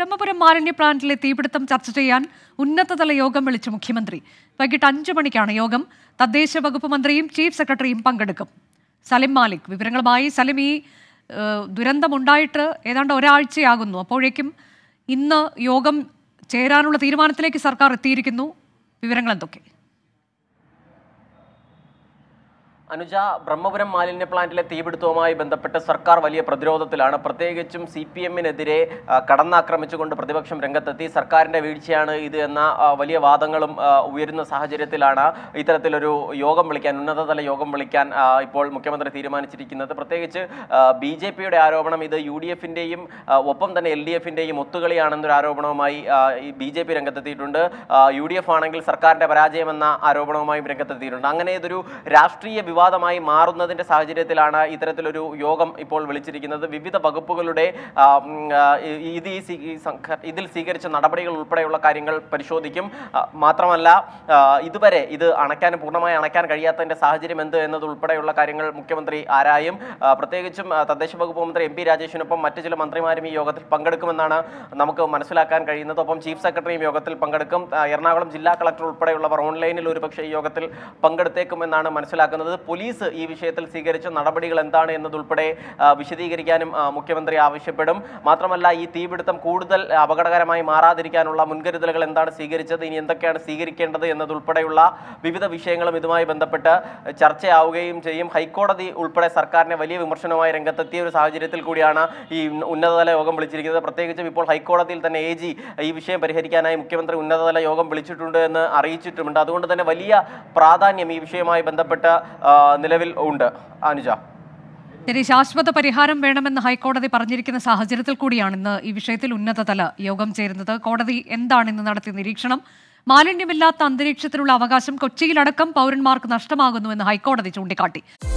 ബ്രഹ്മപുരം മാലിന്യ പ്ലാന്റിലെ തീപിടുത്തം ചർച്ച ചെയ്യാൻ ഉന്നതതല യോഗം വിളിച്ചു മുഖ്യമന്ത്രി വൈകിട്ട് അഞ്ചു മണിക്കാണ് യോഗം തദ്ദേശ വകുപ്പ് മന്ത്രിയും ചീഫ് സെക്രട്ടറിയും പങ്കെടുക്കും സലിം മാലിക് വിവരങ്ങളുമായി സലിം ഈ ഏഹ്, ദുരന്തമുണ്ടായിട്ട് ഏതാണ്ട് ഒരാഴ്ചയാകുന്നു അപ്പോഴേക്കും ഇന്ന് യോഗം ചേരാനുള്ള തീരുമാനത്തിലേക്ക് സർക്കാർ എത്തിയിരിക്കുന്നു വിവരങ്ങൾ എന്തൊക്കെ അനുജ ബ്രഹ്മപുരം മാലിന്യ പ്ലാന്റിലെ തീപിടുത്തവുമായി ബന്ധപ്പെട്ട് സർക്കാർ വലിയ പ്രതിരോധത്തിലാണ് പ്രത്യേകിച്ചും സി പി എമ്മിനെതിരെ കടന്നാക്രമിച്ചുകൊണ്ട് പ്രതിപക്ഷം രംഗത്തെത്തി സർക്കാരിന്റെ വീഴ്ചയാണ് ഇത് എന്ന ആ, വലിയ വാദങ്ങളും ആ, ഉയരുന്ന സാഹചര്യത്തിലാണ് ഇത്തരത്തിലൊരു യോഗം വിളിക്കാൻ ഉന്നതതല യോഗം വിളിക്കാൻ ആ, ഇപ്പോൾ മുഖ്യമന്ത്രി തീരുമാനിച്ചിരിക്കുന്നത് പ്രത്യേകിച്ച് ബി ജെ പിയുടെ ആരോപണം ഇത് യു ഡി എഫിന്റെയും ഒപ്പം തന്നെ എൽ ഡി എഫിന്റെയും ഒത്തുകളിയാണെന്നൊരു ആരോപണവുമായി ആ, ഈ ബി ജെ പി രംഗത്തെത്തിയിട്ടുണ്ട് യു ഡി എഫ് ആണെങ്കിൽ സർക്കാരിന്റെ പരാജയമെന്ന ആരോപണവുമായും രംഗത്തെത്തിയിട്ടുണ്ട് അങ്ങനെ ഇതൊരു രാഷ്ട്രീയ വിവാദമായി മാറുന്നതിന്റെ സാഹചര്യത്തിലാണ് ഇത്തരത്തിലൊരു യോഗം ഇപ്പോൾ വിളിച്ചിരിക്കുന്നത് വിവിധ വകുപ്പുകളുടെ ആ, ഉം, ആ, ഈ- ഇത് ഈ സ്വീ- ഈ സംഘ- ഇതിൽ സ്വീകരിച്ച നടപടികൾ ഉൾപ്പെടെയുള്ള കാര്യങ്ങൾ പരിശോധിക്കും ആ, മാത്രമല്ല ആ, ഇതുവരെ ഇത് അണയ്ക്കാൻ പൂർണ്ണമായി അണയ്ക്കാൻ കഴിയാത്തതിന്റെ സാഹചര്യം എന്ത് എന്നത് ഉൾപ്പെടെയുള്ള കാര്യങ്ങൾ മുഖ്യമന്ത്രി ആരായും ആ, പ്രത്യേകിച്ചും ആ, തദ്ദേശ വകുപ്പ് മന്ത്രി എം പി രാജേഷിനൊപ്പം മറ്റു ചില മന്ത്രിമാരും ഈ യോഗത്തിൽ പങ്കെടുക്കുമെന്നാണ് നമുക്ക് മനസ്സിലാക്കാൻ കഴിയുന്നത് ഒപ്പം ചീഫ് സെക്രട്ടറിയും യോഗത്തിൽ പങ്കെടുക്കും ആ, എറണാകുളം ജില്ലാ കളക്ടർ ഉൾപ്പെടെയുള്ളവർ ഓൺലൈനിൽ ഒരുപക്ഷെ ഈ യോഗത്തിൽ പങ്കെടുത്തേക്കുമെന്നാണ് മനസ്സിലാക്കുന്നത് പോലീസ് ഈ വിഷയത്തിൽ സ്വീകരിച്ച നടപടികൾ എന്താണ് എന്നതുൾപ്പെടെ ആ, വിശദീകരിക്കാനും ആ, മുഖ്യമന്ത്രി ആവശ്യപ്പെടും മാത്രമല്ല ഈ തീപിടുത്തം കൂടുതൽ അപകടകരമായി മാറാതിരിക്കാനുള്ള മുൻകരുതലുകൾ എന്താണ് സ്വീകരിച്ചത് ഇനി എന്തൊക്കെയാണ് സ്വീകരിക്കേണ്ടത് എന്നതുൾപ്പെടെയുള്ള വിവിധ വിഷയങ്ങളും ഇതുമായി ബന്ധപ്പെട്ട് ചർച്ചയാവുകയും ചെയ്യും ഹൈക്കോടതി ഉൾപ്പെടെ സർക്കാരിനെ വലിയ വിമർശനവുമായി രംഗത്തെത്തിയ ഒരു സാഹചര്യത്തിൽ കൂടിയാണ് ഈ ഉന്ന- ഉന്നതതല യോഗം വിളിച്ചിരിക്കുന്നത് പ്രത്യേകിച്ചും ഇപ്പോൾ ഹൈക്കോടതിയിൽ തന്നെ എ ജി ഈ വിഷയം പരിഹരിക്കാനായി മുഖ്യമന്ത്രി ഉന്നതതല യോഗം വിളിച്ചിട്ടുണ്ട് എന്ന് അറിയിച്ചിട്ടുമുണ്ട് അതുകൊണ്ട് തന്നെ വലിയ പ്രാധാന്യം ഈ വിഷയവുമായി ബന്ധപ്പെട്ട് ആ, നിലവിൽ ഉണ്ട് അനുജ ശരി ശാശ്വത പരിഹാരം വേണമെന്ന് ഹൈക്കോടതി പറഞ്ഞിരിക്കുന്ന സാഹചര്യത്തിൽ കൂടിയാണ് ഇന്ന് ഈ വിഷയത്തിൽ ഉന്നതതല യോഗം ചേരുന്നത് കോടതി എന്താണ് ഇന്ന് നടത്തിയ നിരീക്ഷണം മാലിന്യമില്ലാത്ത അന്തരീക്ഷത്തിനുള്ള അവകാശം കൊച്ചിയിലടക്കം പൗരന്മാർക്ക് നഷ്ടമാകുന്നുവെന്ന് ഹൈക്കോടതി ചൂണ്ടിക്കാട്ടി